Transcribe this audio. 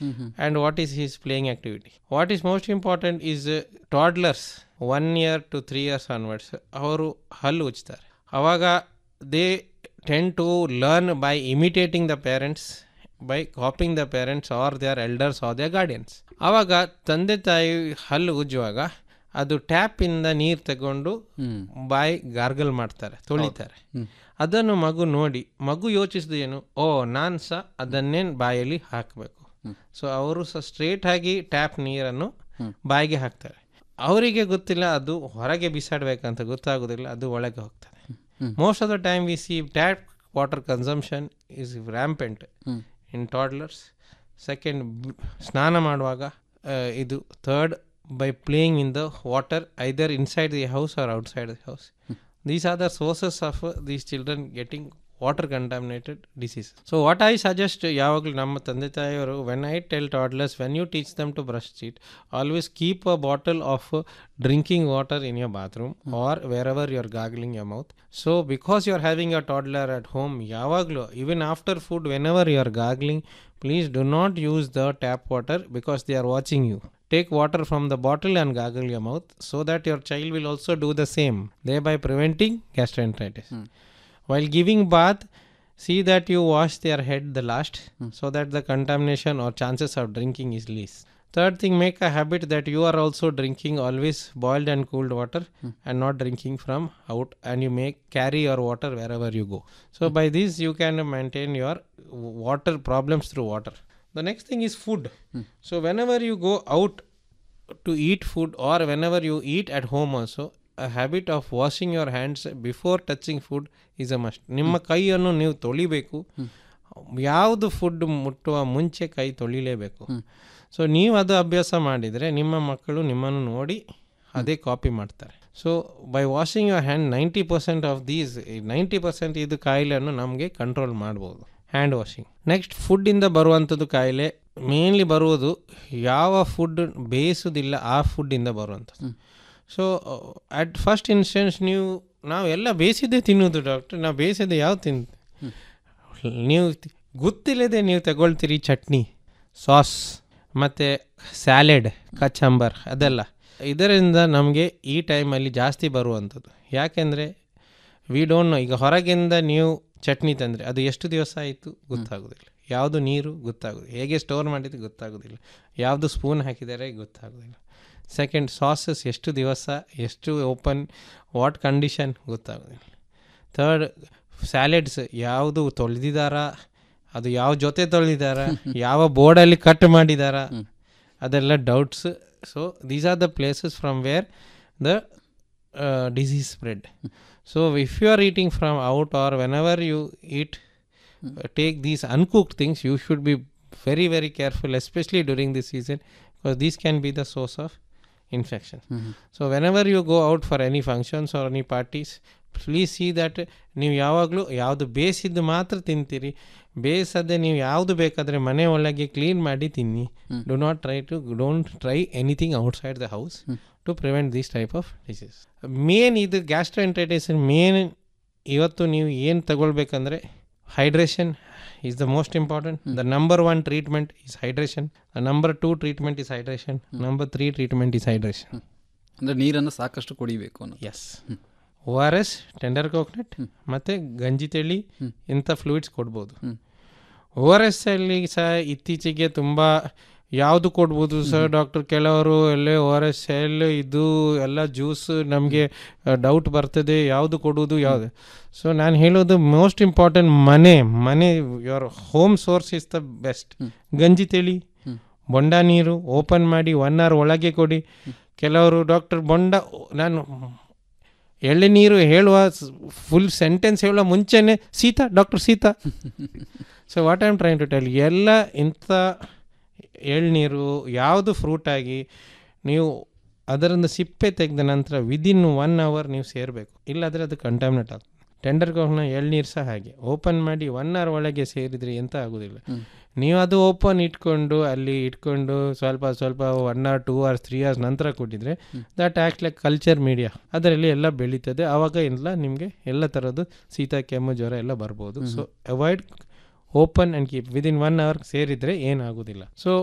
and what is his playing activity. What is most important is uh, toddlers one year two three years onwards ಅವರು ಹಲ್ಲು ಉಜ್ತಾರೆ ಅವಾಗ they tend to learn by imitating the parents by copying the parents or their elders or their guardians ಆವಾಗ ತಂದೆ ತಾಯಿ ಹಲ್ಲು ಉಜ್ಜುವಾಗ ಅದು ಟ್ಯಾಪಿಂದ ನೀರು ತಗೊಂಡು ಬಾಯಿ ಗಾರ್ಗಲ್ ಮಾಡ್ತಾರೆ ತೊಳಿತಾರೆ ಅದನ್ನು ಮಗು ನೋಡಿ ಮಗು ಯೋಚಿಸಿದ ಏನು ಓ ನಾನು ಸಹ ಅದನ್ನೇನು ಬಾಯಲ್ಲಿ ಹಾಕಬೇಕು ಸೊ ಅವರು ಸಹ ಸ್ಟ್ರೇಟ್ ಆಗಿ ಟ್ಯಾಪ್ ನೀರನ್ನು ಬಾಯಿಗೆ ಹಾಕ್ತಾರೆ ಅವರಿಗೆ ಗೊತ್ತಿಲ್ಲ ಅದು ಹೊರಗೆ ಬಿಸಾಡಬೇಕಂತ ಗೊತ್ತಾಗೋದಿಲ್ಲ ಅದು ಒಳಗೆ ಹೋಗ್ತದೆ most of the time we see tap water consumption is rampant in toddlers second ಸ್ನಾನ ಮಾಡುವಾಗ ಆ, ಇದು third by playing in the water either inside the house or outside the house these are the sources of uh, these children getting water contaminated disease so what I suggest ಯಾವಾಗಲೂ ನಮ್ಮ ತಂದೆ ತಾಯಿಯವರು when I tell toddlers when you teach them to brush cheat always keep a bottle of drinking water in your bathroom or wherever you are gargling your mouth so because you are having a toddler at home ಯಾವಾಗಲೂ even after food whenever you are gargling please do not use the tap water because they are watching you take water from the bottle and gargle your mouth so that your child will also do the same thereby preventing gastroenteritis while giving bath see that you wash their head the last so that the contamination or chances of drinking is least third thing make a habit that you are also drinking always boiled and cooled water and not drinking from out and you make carry your water wherever you go so by this you can maintain your water problems through water the next thing is food so whenever you go out to eat food or whenever you eat at home also a habit of washing your hands before touching food is a must ನಿಮ್ಮ ಕೈಯನ್ನು ನೀವು ತೊಳಿಬೇಕು ಯಾವುದು food ಮುಟ್ಟುವ ಮುಂಚೆ ಕೈ ತೊಳಿಲೇಬೇಕು so ನೀವು ಅದು ಅಭ್ಯಾಸ ಮಾಡಿದರೆ ನಿಮ್ಮ ಮಕ್ಕಳು ನಿಮ್ಮನ್ನು ನೋಡಿ ಅದೇ ಕಾಪಿ ಮಾಡ್ತಾರೆ so by washing your hand ninety percent of these ninety percent ಇದು ಕಾಯಿಲೆಯನ್ನು ನಮಗೆ ಕಂಟ್ರೋಲ್ ಮಾಡ್ಬೋದು ಹ್ಯಾಂಡ್ ವಾಷಿಂಗ್ ನೆಕ್ಸ್ಟ್ ಫುಡ್ಡಿಂದ ಬರುವಂಥದ್ದು ಕಾಯಿಲೆ ಮೇನ್ಲಿ ಬರುವುದು ಯಾವ ಫುಡ್ ಬೇಯಿಸೋದಿಲ್ಲ ಆ ಫುಡ್ಡಿಂದ ಬರುವಂಥದ್ದು ಸೊ ಅಟ್ ಫಸ್ಟ್ ಇನ್ಸ್ಟೆನ್ಸ್ ನೀವು ನಾವು ಎಲ್ಲ ಬೇಯಿಸಿದ್ದೇ ತಿನ್ನೋದು ಡಾಕ್ಟರ್ ನಾವು ಬೇಯಿಸಿದ್ದೆ ಯಾವ ತಿನ್ ನೀವು ತಿ- ಗೊತ್ತಿಲ್ಲದೆ ನೀವು ತಗೊಳ್ತೀರಿ ಚಟ್ನಿ ಸಾಸ್ ಮತ್ತು ಸ್ಯಾಲೆಡ್ ಕಚಂಬರ್ ಅದೆಲ್ಲ ಇದರಿಂದ ನಮಗೆ ಈ ಟೈಮಲ್ಲಿ ಜಾಸ್ತಿ ಬರುವಂಥದ್ದು ಯಾಕೆಂದರೆ ವಿ ಡೋಂಟ್ ನೋ ಈಗ ಹೊರಗಿಂದ ನೀವು ಚಟ್ನಿ ತಂದರೆ ಅದು ಎಷ್ಟು ದಿವಸ ಆಯಿತು ಗೊತ್ತಾಗೋದಿಲ್ಲ ಯಾವುದು ನೀರು ಗೊತ್ತಾಗೋದು ಹೇಗೆ ಸ್ಟೋರ್ ಮಾಡಿದ್ದು ಗೊತ್ತಾಗೋದಿಲ್ಲ ಯಾವುದು ಸ್ಪೂನ್ ಹಾಕಿದ್ದಾರೆ ಗೊತ್ತಾಗೋದಿಲ್ಲ ಸೆಕೆಂಡ್ ಸಾಸಸ್ ಎಷ್ಟು ದಿವಸ ಎಷ್ಟು ಓಪನ್ ವಾಟ್ ಕಂಡೀಷನ್ ಗೊತ್ತಾಗೋದಿಲ್ಲ ಥರ್ಡ್ ಸ್ಯಾಲೆಡ್ಸ್ ಯಾವುದು ತೊಳೆದಿದ್ದಾರಾ ಅದು ಯಾವ ಜೊತೆ ತೊಳೆದಿದ್ದಾರ ಯಾವ ಬೋರ್ಡಲ್ಲಿ ಕಟ್ ಮಾಡಿದಾರ ಅದೆಲ್ಲ doubts so these are the places from where the disease spread so if you are eating from out or whenever you eat take these uncooked things you should be very very careful especially during this season because these can be the source of infection so whenever you go out for any functions or any parties please see that ನೀವು ಯಾವಾಗಲೂ ಯಾವುದು ಬೇಯಿಸಿದ್ದು ಮಾತ್ರ ತಿಂತೀರಿ ಬೇಯಿಸದೆ ನೀವು ಯಾವುದು ಬೇಕಾದರೆ ಮನೆ ಒಳಗೆ clean ಮಾಡಿ ತಿನ್ನಿ do not try to don't try anything outside the house to prevent this type of disease main ಇದು ಗ್ಯಾಸ್ಟ್ರೋಎಂಟೈಟಿಸ್ ಮೇನ್ ಇವತ್ತು ನೀವು ಏನು ತಗೊಳ್ಬೇಕಂದ್ರೆ hydration is the most important the number one treatment is hydration the number two treatment is hydration number three treatment is hydration ಅಂದರೆ ನೀರನ್ನು ಸಾಕಷ್ಟು ಕುಡಿಬೇಕು ಅನ್ನೋ yes O R S tender coconut ಮತ್ತು ಗಂಜಿ ತಳಿ ಇಂಥ ಫ್ಲೂಯಿಡ್ಸ್ ಕೊಡ್ಬೋದು ಓ ಆರ್ ಎಸ್ ಅಲ್ಲಿ ಸಹ ಇತ್ತೀಚೆಗೆ ತುಂಬ ಯಾವುದು ಕೊಡ್ಬೋದು ಸರ್ ಡಾಕ್ಟರ್ ಕೆಲವರು ಎಲ್ಲೇ ಓ ಆರ್ ಎಸ್ ಎಲ್ ಇದು ಎಲ್ಲ ಜ್ಯೂಸ್ ನಮಗೆ ಡೌಟ್ ಬರ್ತದೆ ಯಾವುದು ಕೊಡುವುದು ಯಾವುದು ಸೊ ನಾನು ಹೇಳೋದು ಮೋಸ್ಟ್ ಇಂಪಾರ್ಟೆಂಟ್ ಮನೆ ಮನೆ your home source is the best ಗಂಜಿ ತಳಿ ಬೊಂಡ ನೀರು ಓಪನ್ ಮಾಡಿ ಒನ್ ಅವರ್ ಒಳಗೆ ಕೊಡಿ ಕೆಲವರು ಡಾಕ್ಟರ್ ಬೊಂಡ ನಾನು ಎಳ್ಳೆನೀರು ಹೇಳುವ ಫುಲ್ ಸೆಂಟೆನ್ಸ್ ಹೇಳುವ ಮುಂಚೆನೆ Sita doctor Sita so what I am trying to tell ಎಲ್ಲ ಇಂಥ ಎಳ್ನೀರು ಯಾವುದು ಫ್ರೂಟ್ ಆಗಿ ನೀವು ಅದರಿಂದ ಸಿಪ್ಪೆ ತೆಗೆದ ನಂತರ ವಿದಿನ್ ಒನ್ ಅವರ್ ನೀವು ಸೇರಬೇಕು ಇಲ್ಲಾದರೆ ಅದು ಕಂಟಾಮಿನೇಟ್ ಆಗ್ತದೆ ಟೆಂಡರ್ ಕೋಕ್ನ ಎಳ್ನೀರು ಸಹ ಹಾಗೆ ಓಪನ್ ಮಾಡಿ ಒನ್ ಅವರ್ ಒಳಗೆ ಸೇರಿದರೆ ಎಂತ ಆಗೋದಿಲ್ಲ ನೀವು ಅದು ಓಪನ್ ಇಟ್ಕೊಂಡು ಅಲ್ಲಿ ಇಟ್ಕೊಂಡು ಸ್ವಲ್ಪ ಸ್ವಲ್ಪ one hour two hours three hours ನಂತರ ಕೊಟ್ಟಿದ್ರೆ that act like culture media ಅದರಲ್ಲಿ ಎಲ್ಲ ಬೆಳೀತದೆ ಆವಾಗ ಎಲ್ಲ ನಿಮಗೆ ಎಲ್ಲ ಥರದ್ದು ಶೀತ ಕೆಮ್ಮು ಜ್ವರ ಎಲ್ಲ ಬರ್ಬೋದು so avoid open and keep within one hour ಸೇರಿದರೆ ಏನಾಗೋದಿಲ್ಲ ಸೊ